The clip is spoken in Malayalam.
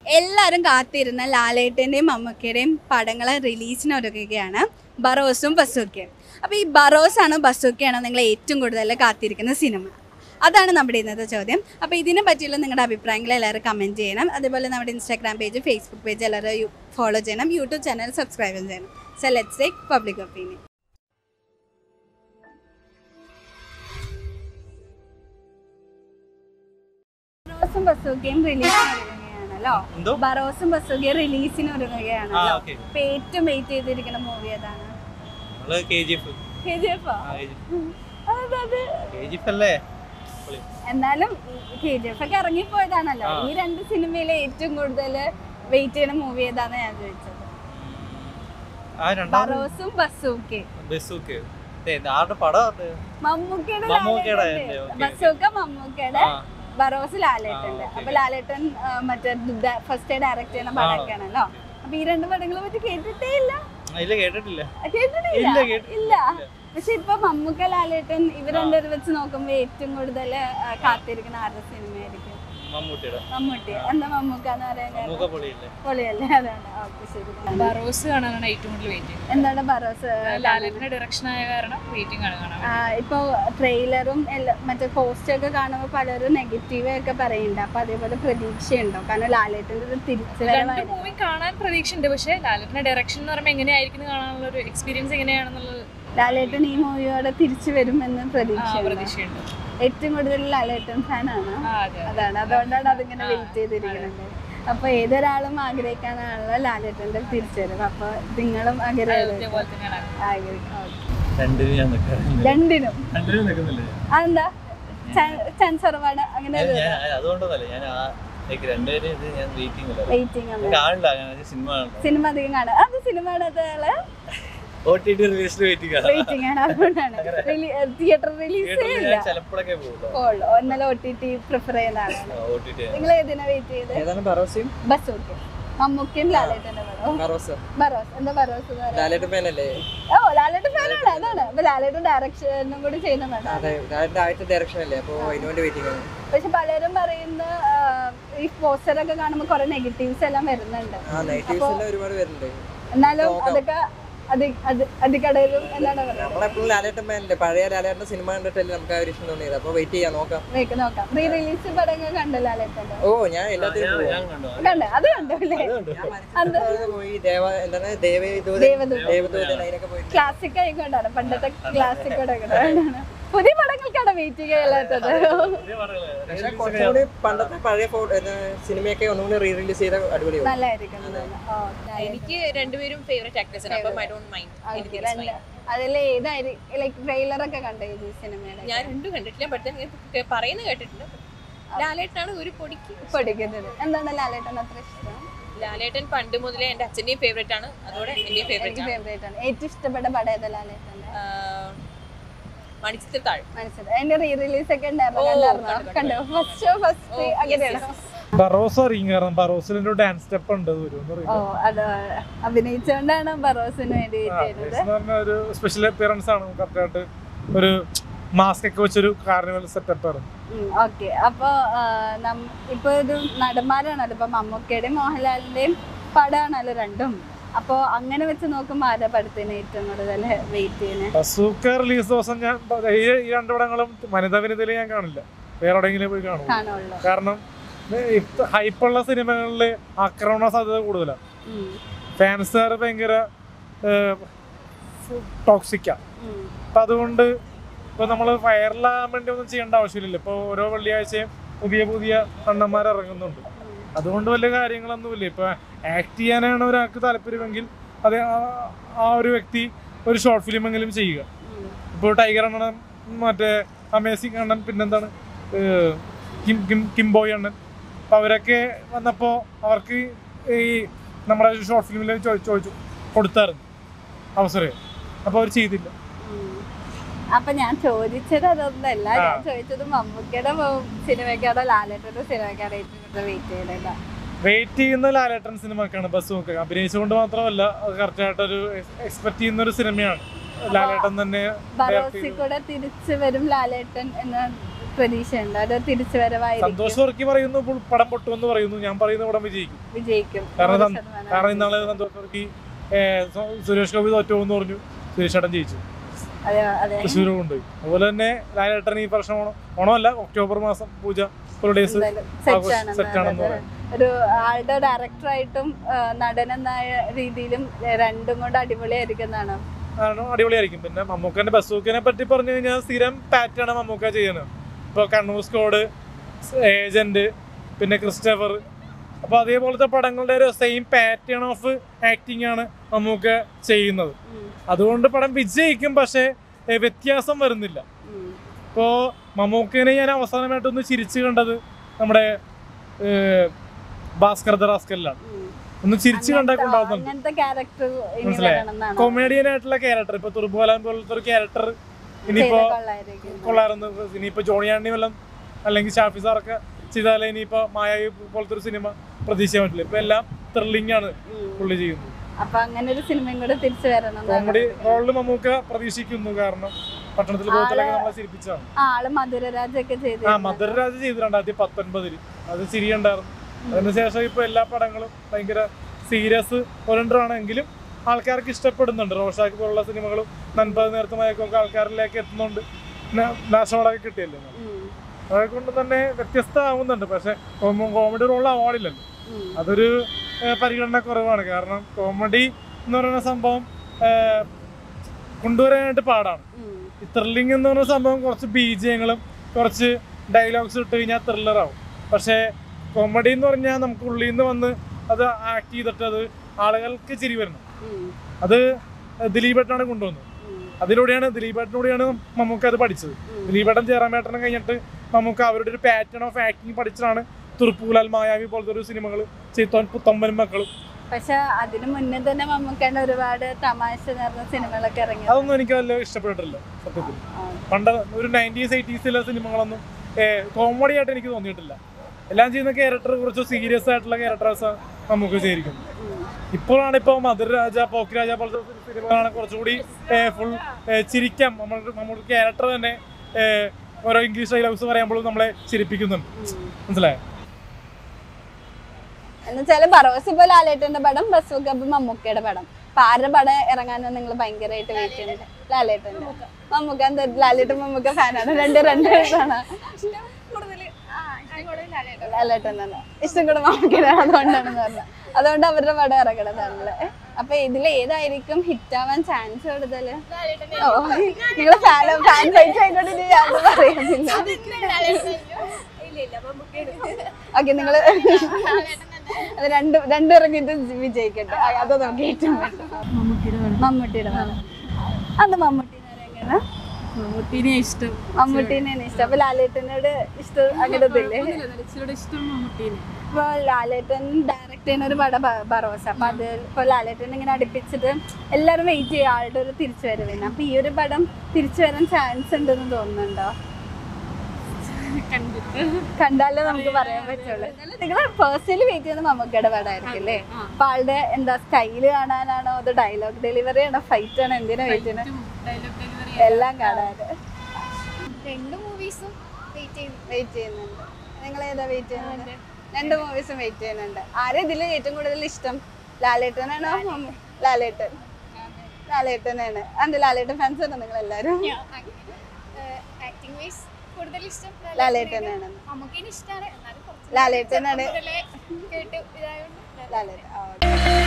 എല്ലാവരും കാത്തിരുന്ന ലാലേട്ടൻ്റെയും മമ്മൂക്കയുടെയും പടങ്ങൾ റിലീസിന് ഒരുങ്ങുകയാണ് ബറോസും ബസൂക്കയും അപ്പോൾ ഈ ബറോസാണോ ബസൂക്കയാണോ നിങ്ങൾ ഏറ്റവും കൂടുതൽ കാത്തിരിക്കുന്ന സിനിമ അതാണ് നമ്മുടെ ഇന്നത്തെ ചോദ്യം അപ്പോൾ ഇതിനെ പറ്റിയുള്ള നിങ്ങളുടെ അഭിപ്രായങ്ങൾ എല്ലാവരും കമൻറ്റ് ചെയ്യണം അതേപോലെ നമ്മുടെ ഇൻസ്റ്റാഗ്രാം പേജ് ഫേസ്ബുക്ക് പേജ് എല്ലാവരും ഫോളോ ചെയ്യണം യൂട്യൂബ് ചാനൽ സബ്സ്ക്രൈബ് ചെയ്യണം so let's take public opinion ബറോസും ബസൂക്കയും റിലീസിന് ഒരുങ്ങുകയാണല്ലോ എന്തോ ബറോസും ബസൂക്കയും റിലീസിന് ആ ഒരുങ്ങുകയാണല്ലോ ഓക്കെ ഇപ്പൊ ഏറ്റവും വെയിറ്റ് ചെയ്തിരിക്കുന്ന മൂവി ഏതാണ് നമ്മള് K G F K G F അതെ കെ ജി എഫ് അല്ലേ പൊളി. എന്നാലും കെ ജി എഫ് ഒക്കെ ഇറങ്ങിപ്പോയതാണല്ലോ ആ. ഈ രണ്ട് സിനിമയിലെ ഏറ്റവും കൂടുതൽ വെയിറ്റ് ചെയ്യുന്ന മൂവി ഏതാന്ന് ഞാൻ ചോദിച്ചത് ആ രണ്ടാമത് ബറോസും ബസൂക്കെ ബസ്സൊക്കെ ആരുടെ പടം അത്? മമ്മൂക്കയുടെ മമ്മൂക്കയുടെ ലാലേട്ടന്റെ. അല്ലേ? ഓക്കേ, ബസൂക്ക മമ്മൂക്കയുടെ ആ, ബറോസ് ലാലേട്ടന്റെ ആ, ഓക്കേ. അപ്പൊ ലാലേട്ടൻ ആ, മറ്റേ ഫസ്റ്റ് ഡയറക്ട് ചെയ്യുന്ന ആണോ? പടമൊക്കെയാണല്ലോ അപ്പൊ ഈ രണ്ട് പടങ്ങളെ പറ്റി കേട്ടിട്ടേ ഇല്ല ആ, ഇല്ല കേട്ടിട്ടില്ല കേട്ടിട്ടില്ല ഇല്ല കേട്ടിട്ടില്ല ഇല്ല പക്ഷെ ഇപ്പൊ മമ്മൂക്ക ലാലേട്ടൻ ഇവർ രണ്ടുപേരും വെച്ച് നോക്കുമ്പോ ഏറ്റവും കൂടുതൽ കാത്തിരിക്കുന്ന ആരുടെ സിനിമയായിരിക്കും മമ്മൂട്ടിയുടെ മമ്മൂട്ടി എന്താ മമ്മൂക്ക എന്ന് പറയാൻ മമ്മൂക്ക പൊളിയില്ലേ പൊളിയല്ലേ അതാണ് ഓക്കെ ശരി ബറോസ് കാണാനാണ് ഏറ്റവും കൂടുതൽ വെയിറ്റിംഗ് എന്താണ് ബറോസ് ലാലേട്ടിന്റെ ഡയറക്ഷൻ ആയ കാരണം വെയിറ്റിംഗ് ആണ് കാണാൻ ആ, ഇപ്പൊ ട്രെയിലറും എല്ലാ- മറ്റേ പോസ്റ്റ് ഒക്കെ കാണുമ്പോൾ പലരും നെഗറ്റീവ് ഒക്കെ പറയുന്നുണ്ട് അപ്പൊ അതേപോലെ പ്രതീക്ഷയുണ്ടോ കാരണം ലാലേട്ടന്റെ ഒരു രണ്ട് തിരിച്ചുവരവായിരുന്നു മൂവി കാണാൻ പ്രതീക്ഷയുണ്ട് പക്ഷേ ലാലേട്ടിന്റെ ഡയറക്ഷൻ എന്ന് പറയുമ്പോൾ എങ്ങനെയായിരിക്കും എന്ന് കാണാനുള്ള ഒരു എക്സ്പീരിയൻസ് എങ്ങനെയാണെന്നുള്ളത് ലാലേട്ടൻ ഈ മൂവിയോടെ തിരിച്ചു വരുമെന്ന് ആ, പ്രതീക്ഷ പ്രതീക്ഷയുണ്ട് ഏറ്റവും കൂടുതൽ ലാലേട്ടൻ ഫാനാണ് ആ അതെ അതെ. അതാണ് അതുകൊണ്ടാണ് അതിങ്ങനെ ആ, വെയിറ്റ് ചെയ്തിരിക്കുന്നത് അപ്പൊ ഏതൊരാളും ആഗ്രഹിക്കാനാണല്ലോ ലാലേട്ടന്റെ തിരിച്ചുവരവ് അപ്പൊ നിങ്ങളും അത് ആഗ്രഹിക്കും ഇതേപോലെ തന്നെയാണ് ആഗ്രഹിക്കും ഓക്കേ. രണ്ടിനും ഞാൻ നിൽക്കാറില്ല രണ്ടിനും രണ്ടിനും നിൽക്കുന്നില്ല അതെന്താ ചാൻസ് കുറവാണ് അങ്ങനെ ഞാൻ ഞാൻ അതുകൊണ്ടൊന്നല്ല ഞാൻ ആ ലൈക്ക് രണ്ടുപേരും ഇത് ഞാൻ വെയിറ്റിംഗ് ഇല്ല വെയിറ്റിംഗ് ഞാൻ ആണ് കാണില്ല അങ്ങനെ സിനിമ കാണണം സിനിമ അധികം കാണാം അത് സിനിമ കാണാത്തയാള് ഒ ടി ടി റിലീസിന് വെയിറ്റിംഗ് ആണ് വെയിറ്റിംഗ് ആണ് അതുകൊണ്ടാണ് തിയേറ്റർ റിലീസേ തിയേറ്ററിൽ ഇല്ല ഞാൻ ചിലപ്പോഴൊക്കെ പോകുള്ളൂ ഉള്ളു ഇന്നലെ ഒ ടി ടി പ്രിഫർ ചെയ്യുന്ന ആളാണ് ഒ ടി ടി നിങ്ങൾ ഏതിനാ വെയിറ്റ് ചെയ്ത് ഏതാണ് ബറോസിയും ബസ് ഓക്കെ മമ്മൂക്കും ലാലേട്ടന്റെ പടം ബറോസ് ബറോസ് എന്താ ബറോസ് എന്ന് പറയുന്നത്? ലാലേട്ട് പേനല്ലേ ഓ ലാലേട്ടൻ ഫാനാണ് അതാണ് അപ്പൊ ലാലേട്ടൻ ഡയറക്ഷനും കൂടി ചെയ്യുന്ന പടം അതെ ലാലേട്ട് ആദ്യത്തെ ഡയറക്ഷൻ അല്ലേ അപ്പോൾ അതിന് വേണ്ടി വെയിറ്റിംഗ് ആണ് പക്ഷെ പലരും പറയുന്ന ആ, ഈ പോസ്റ്റർ ഒക്കെ കാണുമ്പോൾ കുറെ നെഗറ്റീവ്സ് എല്ലാം വരുന്നുണ്ട് ആ നെഗറ്റീവ്സ് എല്ലാം ഒരുപാട് വരുന്നുണ്ട് എന്നാലും നോക്കാം. അതൊക്കെ അതി അത് അതിക്കടയിലും എന്താണ് പറയുന്നത് നമ്മളെപ്പോഴും ലാലേട്ടൻ പേനല്ലേ പഴയ ലാലേട്ടൻ്റെ സിനിമ കണ്ടിട്ടല്ലേ നമുക്ക് ആ ഒരു ഇഷ്ടം തോന്നിയത് അപ്പോൾ വെയിറ്റ് ചെയ്യാം നോക്കാം വേക്ക് നോക്കാം റീ റിലീസ് പടങ്ങൾ കണ്ടു ലാലേട്ടന്റെ ഓ ഞാൻ എല്ലാത്തിനും പോകും ഞാൻ കണ്ടു കണ്ടു അത് കണ്ടു അല്ലേ അത് പോയി ദേവ എന്താണ് ദേവദൂതൻ ദേവദൂതൻ. ദേവദൂതൻ അതിനൊക്കെ പോയിട്ട് ക്ലാസിക് ആയിക്കൊണ്ടാണ് പണ്ടത്തെ ക്ലാസിക് പടങ്ങളാണ് പുതിയ പടങ്ങൾക്കാണ് വെയിറ്റ് ചെയ്യാത്തത് പക്ഷേ കുറച്ചുകൂടി പണ്ടത്തെ പഴയ ഫോട്ടോ സിനിമയൊക്കെ ഒന്നുകൂടി റീ റിലീസ് ചെയ്ത അടിപൊളിയാവും നല്ലതായിരിക്കും തോന്നുന്നു. ഓ, എനിക്ക് രണ്ടുപേരും ഫേവറേറ്റ് ആക്ടേഴ്സ് ആണ് അപ്പം ഐ ഡോണ്ട് മൈൻഡ് okay, രണ്ട്. അതില് ഏതായിരിക്കും ലൈക്ക് ട്രെയിലർ ഒക്കെ കണ്ടോ ഈ സിനിമയുടെ ഞാൻ രണ്ടും കണ്ടിട്ടില്ല പക്ഷേ ഞാൻ പറയുന്ന കേട്ടിട്ടുണ്ട് ലാലേട്ടനാണ് ഒരു പൊടിക്ക് പഠിക്കുന്നത് എന്താണ് ലാലേട്ടൻ അത്ര ഇഷ്ടം ലാലേട്ടൻ പണ്ട് മുതലേ എൻ്റെ അച്ഛൻ്റെയും ഫേവറേറ്റ് ആണ് അതോടെ എൻ്റെയും ഫേവറേറ്റ് എനിക്ക് ആണ് ഫേവറേറ്റ് ആണ് ഏറ്റവും ഇഷ്ടപ്പെട്ട പടം ഏതാ ലാലേട്ടന്റെ മണിച്ചിത്ര താഴ് മനസ്സിലായി അതിന്റെ റീ റിലീസ് ഒക്കെ ഉണ്ടായിരുന്നു ഓ, കണ്ടായിരുന്നോ കണ്ടു, കണ്ടോ ഫസ്റ്റ് ഷോ ഫസ്റ്റ് ഓ, yes, അങ്ങനെയാണ് yes. ബറോസ് അറിയും കാരണം ബറോസിൽ ഒരു ഡാൻസ് സ്റ്റെപ്പ് ഉണ്ട് ഒരു ഓ അത് അഭിനയിച്ചുകൊണ്ടാണ് ബറോസിന് വേണ്ടി വെയിറ്റ് ചെയ്യുന്നത് ഒരു സ്പെഷ്യൽ അപ്പിയറൻസ് ആണ് കറക്റ്റായിട്ട് ഒരു മാസ്ക് ഒക്കെ വെച്ചൊരു കാർണിവൽ സെറ്റപ്പ് ആണ് ഓക്കെ അപ്പൊ ഇപ്പൊ ഒരു നടന്മാരാണല്ലോ ഇപ്പൊ മമ്മൂക്കയുടെയും മോഹൻലാലിന്റെയും പടമാണല്ലോ രണ്ടും അപ്പൊ അങ്ങനെ വെച്ച് നോക്കുമ്പോ ആരുടെ പടത്തിന് ഏറ്റവും കൂടുതൽ വെയിറ്റ് ചെയ്യുന്നത് ബസൂക്ക റിലീസ് ദിവസം ഞാൻ ഈ ഈ രണ്ട് പടങ്ങളും വനിതാ വനിതയിൽ ഞാൻ കാണില്ല വേറെ എവിടെയെങ്കിലും പോയി കാണും കാണുള്ളൂ കാരണം ഹൈപ്പുള്ള സിനിമകളിൽ ആക്രമണ സാധ്യത കൂടുതലാണ് ഉം, ഫാൻസുകാർ ഭയങ്കര ടോക്സിക്കാണ് ഉം, അപ്പം അതുകൊണ്ട് ഇപ്പോൾ നമ്മൾ വൈറലാകാൻ വേണ്ടി ഒന്നും ചെയ്യേണ്ട ആവശ്യമില്ലല്ലോ ഇപ്പോൾ ഓരോ വെള്ളിയാഴ്ചയും പുതിയ പുതിയ അണ്ണന്മാർ ഇറങ്ങുന്നുണ്ട് ഉം. അതുകൊണ്ട് വലിയ കാര്യങ്ങളൊന്നുമില്ല ഇപ്പോൾ ആക്ട് ചെയ്യാനാണ് ഒരാൾക്ക് താല്പര്യമെങ്കിൽ അത് ആ- ആ ഒരു വ്യക്തി ഒരു ഷോർട്ട് ഫിലിമെങ്കിലും ചെയ്യുക ഉം. ഇപ്പോൾ ടൈഗർ അണ്ണൻ മറ്റേ അമേസിങ് അണ്ണൻ പിന്നെന്താണ് ഏഹ് കിം കിം കിംബോയ് അണ്ണൻ അപ്പോൾ അവരൊക്കെ വന്നപ്പോൾ അവർക്ക് ഈ നമ്മുടെ ഷോർട്ട് ഫിലിമിൽ ചോദിച്ചു കൊടുത്തായിരുന്നു അവസരം അപ്പോൾ അവർ ചെയ്തില്ല ഉം. അപ്പൊ ഞാൻ ചോദിച്ചത് അതൊന്നല്ല ആ. ഞാൻ ചോദിച്ചത് മമ്മൂക്കയുടെ സിനിമയ്ക്കാണോ ലാലേട്ടന്റെ സിനിമയ്ക്കാണോ ഏറ്റവും കൂടുതൽ വെയിറ്റ് ചെയ്യുന്നത് വെയിറ്റ് ചെയ്യുന്ന ലാലേട്ടൻ സിനിമക്കാണ് ബസ് നോക്കുക അഭിനയിച്ചുകൊണ്ട് മാത്രമല്ല അത് കറക്റ്റായിട്ടൊരു എക്സ്പെക്ട് ചെയ്യുന്ന ഒരു സിനിമയാണ് ലാലേട്ടൻ തന്നെ direct ബറോസി ചെയ്തത്. കൂടെ തിരിച്ചു വരും ലാലേട്ടൻ എന്ന് പ്രതീക്ഷയുണ്ടോ അതോ തിരിച്ചുവരവായിരിക്കും സന്തോഷ് വർക്കി പറയുന്നു ഇപ്പോൾ പടം പൊട്ടുമെന്ന് പറയുന്നു ഞാൻ പറയുന്ന പടം വിജയിക്കും വിജയിക്കും കാരണം നൂറ് സം- ശതമാനം. കാരണം ഇന്നാളെ സന്തോഷ് വർക്കി ഏ, സു- സുരേഷ് ഗോപി തോറ്റോന്ന് പറഞ്ഞു സുരേഷ് ഏട്ടൻ ജയിച്ചു അതെ അതെ തൃശ്ശൂർ കൊണ്ടുപോയി അതുപോലെ തന്നെ ലാലേട്ടൻ ഈ വർഷം ഓണം ഓണമല്ല ഒക്ടോബർ മാസം പൂജ ഹോളിഡേസ് എന്തായാലും set ആഘോഷ- ആണെന്ന് set ആണെന്ന് അതെ. ഒരു ആളുടെ ഡയറക്ടറായിട്ടും നടനെന്നായ രീതിയിലും ഏ, രണ്ടും കൊണ്ട് അടിപൊളിയായിരിക്കും എന്നാണ് ആണ് അടിപൊളിയായിരിക്കും പിന്നെ മമ്മൂക്കന്റെ ബസൂക്കിനെ പറ്റി പറഞ്ഞു കഴിഞ്ഞാൽ സ്ഥിരം പാറ്റാണ് മമ്മൂക്ക ചെയ്യുന്നത് ഇപ്പോൾ കണ്ണൂർ സ്കോഡ് ഏജന്റ് പിന്നെ ക്രിസ്റ്റഫർ അപ്പോൾ അതേപോലത്തെ പടങ്ങളുടെ ഒരു സെയിം പാറ്റേൺ ഓഫ് ആക്ടിംഗ് ആണ് മമ്മൂക്ക ചെയ്യുന്നത് ഉം, അതുകൊണ്ട് പടം വിജയിക്കും പക്ഷേ ഏ, വ്യത്യാസം വരുന്നില്ല ഉം. ഇപ്പോൾ മമ്മൂക്കനെ ഞാൻ അവസാനമായിട്ടൊന്ന് ചിരിച്ചു കണ്ടത് നമ്മുടെ ഏ, ഭാസ്കർ ദറാസ്കലിലാണ് ഉം. ഒന്ന് ചിരിച്ചു കണ്ടാൽ അങ്ങനത്തെ- ഉണ്ടാവുന്നുണ്ട് അങ്ങനത്തെ ക്യാരക്ടർ ഇനി മനസ്സിലായോ? വരണമെന്നാണ് കൊമേഡിയൻ ആയിട്ടുള്ള ക്യാരക്ടർ ഇപ്പൊ തുർബോലാൻ പോലത്തെ ഒരു ക്യാരക്ടർ ഇനിയിപ്പോ ചെയ്താൽ കൊള്ളായിരിക്കും. കൊള്ളാറുണ്ട് ഇനിയിപ്പോ ജോണിയാണ്ടി വല്ലതും അല്ലെങ്കിൽ ഷാഫി സാറൊക്കെ ചെയ്താലേ ഇനിയിപ്പോ മായാവി പോലത്തെ ഒരു സിനിമ പ്രതീക്ഷിക്കാൻ പറ്റില്ല ഇപ്പൊ എല്ലാം ത്രില്ലിംഗ് ആണ് ഉം. പുള്ളി ചെയ്യുന്നത് അപ്പൊ അങ്ങനെ ഒരു സിനിമയും കൂടെ തിരിച്ചു വരണം കോമഡി റോളിൽ മമ്മൂക്ക പ്രതീക്ഷിക്കുന്നു കാരണം പട്ടണത്തിൽ പോലത്തിലൊക്കെ ആള് നമ്മളെ ചിരിപ്പിച്ചാണ് ആള് മധുരരാജൊക്കെ ചെയ്ത് ആ മധുരരാജ് ചെയ്തു രണ്ടായിരത്തി പത്തൊൻപതില് അത് ചിരിയുണ്ടായിരുന്നു അതിനുശേഷം ഇപ്പൊ എല്ലാ പടങ്ങളും ഭയങ്കര സീരിയസ് ആണെങ്കിലും ആൾക്കാർക്ക് ഇഷ്ടപ്പെടുന്നുണ്ട് റോഷാക്ക് പോലുള്ള സിനിമകളും നൻപത് നേരത്തെ മയക്കൊക്കെ ആൾക്കാരിലേക്ക് എത്തുന്നുണ്ട് നാഷണൽ അവാർഡൊക്കെ കിട്ടിയല്ലോ അതൊക്കെ കൊണ്ട് തന്നെ വ്യത്യസ്തമാവുന്നുണ്ട് പക്ഷെ കോമഡി റോളിൽ അവാർഡില്ലല്ലോ അതൊരു ഏഹ്, പരിഗണന കുറവാണ് കാരണം കോമഡി എന്ന് പറയുന്ന സംഭവം ഏഹ്, കൊണ്ടുവരാനായിട്ട് പാടാണ് ഈ ത്രില്ലിംഗ് എന്ന് പറയുന്ന സംഭവം കുറച്ച് ബീജയങ്ങളും കുറച്ച് ഡയലോഗ്സ് ഇട്ട് കഴിഞ്ഞാൽ ത്രില്ലറാവും പക്ഷേ കോമഡി എന്ന് പറഞ്ഞാൽ നമുക്ക് ഉള്ളിൽ നിന്ന് വന്ന് അത് ആക്ട് ചെയ്തിട്ട് അത് ആളുകൾക്ക് ചിരി വരണം അത് ദിലീപേട്ടനാണ് കൊണ്ടുവന്നത് അതിലൂടെയാണ് ദിലീപേട്ടനൂടെയാണ് മമ്മൂക്ക അത് പഠിച്ചത് ദിലീപേട്ടൻ ജയറാമേട്ടനും കഴിഞ്ഞിട്ട് മമ്മൂക്ക അവരുടെ ഒരു പാറ്റേൺ ഓഫ് ആക്ടിങ് പഠിച്ചിട്ടാണ് തുറുപ്പൂലാൽ മായാവി പോലത്തെ ഒരു സിനിമകൾ ചെയ്തോൻ പുത്തമ്പനും മക്കളും പക്ഷെ അതിനു മുന്നേ തന്നെ മമ്മൂക്കേണ്ട ഒരുപാട് തമാശ നിറഞ്ഞ സിനിമകളൊക്കെ ഇറങ്ങി അതൊന്നും എനിക്ക് വലിയ ഇഷ്ടപ്പെട്ടിട്ടില്ല സത്യത്തിൽ പണ്ട് ഒരു നയൻറ്റീസ് എയ്റ്റീസിലെ സിനിമകളൊന്നും കോമഡി ആയിട്ട് എനിക്ക് തോന്നിയിട്ടില്ല എല്ലാം ചെയ്യുന്ന ക്യാരക്ടർ കുറച്ച് സീരിയസ് ആയിട്ടുള്ള ക്യാരക്ടേഴ്സ് നമുക്ക് ചെയ്തിരിക്കുന്നത് ഇപ്പോഴാണ് ഇപ്പോൾ മധുരരാജ പോക്കിരാജ പോലത്തെ സിനിമകളാണ് കുറച്ചുകൂടി ഫുൾ ചിരിക്കാം നമ്മൾ നമ്മുടെ ക്യാരക്ടർ തന്നെ ഏഹ്, ഓരോ ഇംഗ്ലീഷ് ഡയലോഗ്സ് പറയുമ്പോഴും നമ്മളെ ചിരിപ്പിക്കുന്നുണ്ട് മനസ്സിലായോ എന്നുവെച്ചാല് ബറോസ് ഇപ്പൊ ലാലേട്ടന്റെ പടം ബസൂക്ക് അപ്പൊ മമ്മൂക്കയുടെ പടം അപ്പൊ ആരുടെ പടം ഇറങ്ങാനും നിങ്ങൾ ഭയങ്കരമായിട്ട് വെയിറ്റ് ചെയ്യുന്നുണ്ട് ലാലേട്ടന്റെ മമ്മൂക്ക എന്താ ലാലേട്ടൻ മമ്മൂക്ക ഫാനാണ് രണ്ട് രണ്ട് പേരാണ് ഇഷ്ടം കൂടുതൽ ആ ഇഷ്ടം കൂടുതൽ ലാലേട്ടൻ ലാലേട്ടൻ തന്നെ ഇഷ്ടം കൂടെ മമ്മൂക്കയുടെ അതുകൊണ്ടാണെന്ന് പറഞ്ഞത് അതുകൊണ്ട് അവരുടെ പടം ഇറങ്ങണതാണല്ലേ അപ്പൊ ഇതിൽ ഏതായിരിക്കും ഹിറ്റ് ആവാൻ ചാൻസ് കൂടുതല് ലാലേട്ടനെ ഓ നിങ്ങള് ഫാൻ ഫാൻ ഫൈറ്റ് ആയിക്കോട്ടെ ഇനി ഞാൻ പറയുന്നില്ല ഇല്ല ഇല്ല മമ്മൂക്കയുടെ ഓക്കെ നിങ്ങള് ലാലേട്ടൻ തന്നെ അത് രണ്ട് രണ്ടിറങ്ങിയിട്ട് വിജയിക്കട്ടെ ആ, അത് നമുക്ക് ഏറ്റവും വേണ്ടത്. മമ്മൂട്ടിയുടെ പടം അത് മമ്മൂട്ടിനെ എങ്ങനെ മമ്മൂട്ടിനെ ഇഷ്ടം മമ്മൂട്ടിനെയാണ് ഇഷ്ടം അപ്പൊ ലാലേട്ടനോട് ഇഷ്ടം അങ്ങനെ ഇതില്ലേ ഇച്ചിരി ഇഷ്ടം മമ്മൂട്ടിനെ ഇപ്പൊ ലാലേട്ടൻ ഡയറക്റ്റ് ചെയ്യുന്ന ഒരു പടം ബ- ബറോസ് അപ്പൊ അത് ഇപ്പൊ ലാലേട്ടൻ ഇങ്ങനെ അടുപ്പിച്ചിട്ട് എല്ലാരും വെയിറ്റ് ചെയ്യും ആളുടെ ഒരു തിരിച്ചു വരവിന് അപ്പൊ ഈ ഒരു പടം തിരിച്ചു വരാൻ ചാൻസ് ഉണ്ടെന്ന് തോന്നുന്നുണ്ടോ കണ്ടിട്ട് കണ്ടാലേ നമുക്ക് പറയാൻ പറ്റുള്ളൂ നിങ്ങൾ പേഴ്സണലി വെയിറ്റ് ചെയ്യുന്ന മമ്മൂക്കയുടെ പടമായിരിക്കും അല്ലേ അപ്പൊ ആളുടെ എന്താ സ്റ്റൈല് കാണാനാണോ അതോ ഡയലോഗ് ഡെലിവറി ആണോ ഫൈറ്റ് ആണോ എന്തിനാ വെയിറ്റ് ചെയ്യുന്നത് ഡയലോഗ് ഡെലിവറി എല്ലാം കാണാറ് രണ്ട് മൂവീസും വെയിറ്റ് ചെയ്യുന്നു വെയിറ്റ് ചെയ്യുന്നുണ്ട് നിങ്ങൾ ഏതാ വെയിറ്റ് ചെയ്യുന്നത് രണ്ട് മൂവീസും വെയിറ്റ് ചെയ്യുന്നുണ്ട് ആരെ ഇതിൽ ഏറ്റവും കൂടുതൽ ഇഷ്ടം ലാലേട്ടനാണോ മമ്മൂ- ലാലേട്ടൻ ലാലേട്ടനാണ് അതെന്താ ലാലേട്ടൻ ഫാൻസ് ആണ് നിങ്ങൾ എല്ലാവരും ആക്ടിംഗ് വൈസ് കൂടുതൽ ഇഷ്ടം ലാലേട്ടനാണ് മമ്മൂക്കിന് ഇഷ്ടമാണ് എന്നാലും കുറച്ച് ലാലേട്ടനാണ് കൂടുതലേ കേട്ട് ഇതായോണ്ട് ലാലേട്ടൻ ആ, okay.